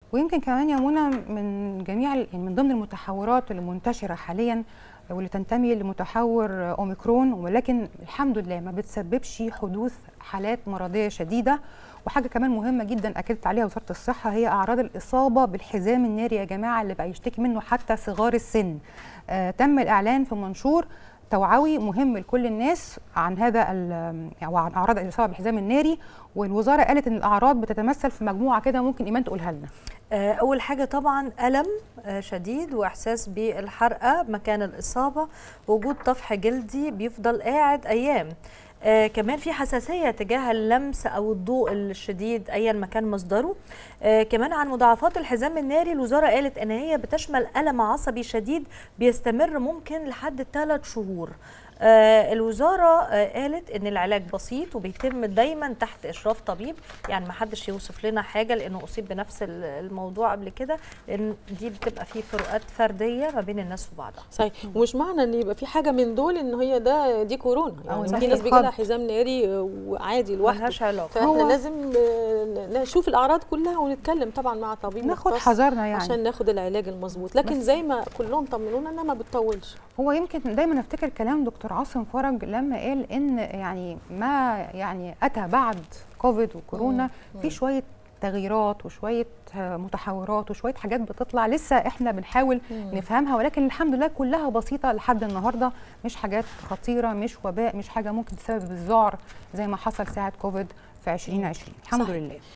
ويمكن كمان يا منى من جميع ال- يعني من ضمن المتحورات اللي منتشره حاليا واللي تنتمي لمتحور اوميكرون ولكن الحمد لله ما بتسببش حدوث حالات مرضيه شديده وحاجه كمان مهمه جدا اكدت عليها وزاره الصحه هي اعراض الاصابه بالحزام الناري يا جماعه اللي بقى يشتكي منه حتى صغار السن آه تم الاعلان في منشور توعوي مهم لكل الناس عن هذا ال- او عن اعراض الاصابه بالحزام الناري والوزاره قالت ان الاعراض بتتمثل في مجموعه كده ممكن ايمان تقولها لنا آه، أول حاجة طبعا ألم آه، شديد وإحساس بالحرقة مكان الإصابة وجود طفح جلدي بيفضل قاعد أيام آه كمان في حساسية تجاه اللمس أو الضوء الشديد أيا ما كان مصدره آه كمان عن مضاعفات الحزام الناري الوزارة قالت إن هي بتشمل ألم عصبي شديد بيستمر ممكن لحد ثلاث شهور آه الوزارة آه قالت إن العلاج بسيط وبيتم دايما تحت إشراف طبيب يعني ما حدش يوصف لنا حاجة لأنه أصيب بنفس ال- الموضوع قبل كده لأن دي بتبقى فيه فروقات فردية ما بين الناس وبعضها صحيح ومش معنى ان يبقى في حاجه من دول ان هي ده دي كورونا أو يعني الناس في ناس بيجي تتخض. لها حزام ناري آه، وعادي لوحده ملهاش علاقة فاحنا هو- لازم آه، نشوف الاعراض كلها ونتكلم طبعا مع طبيب ناخد مختص حذرنا يعني عشان ناخد العلاج المظبوط لكن بس- زي ما كلهم طمنونا انها ما بتطولش هو يمكن دايما افتكر كلام دكتور عاصم فرج لما قال ان يعني ما يعني اتى بعد كوفيد وكورونا في شويه تغييرات وشويه آه، متحورات وشويه حاجات بتطلع لسه احنا بنحاول نفهمها ولكن الحمد لله كلها بسيطه لحد النهارده مش حاجات خطيره مش وباء مش حاجه ممكن تسبب الذعر زي ما حصل ساعه كوفيد في 2020 الحمد صحيح. لله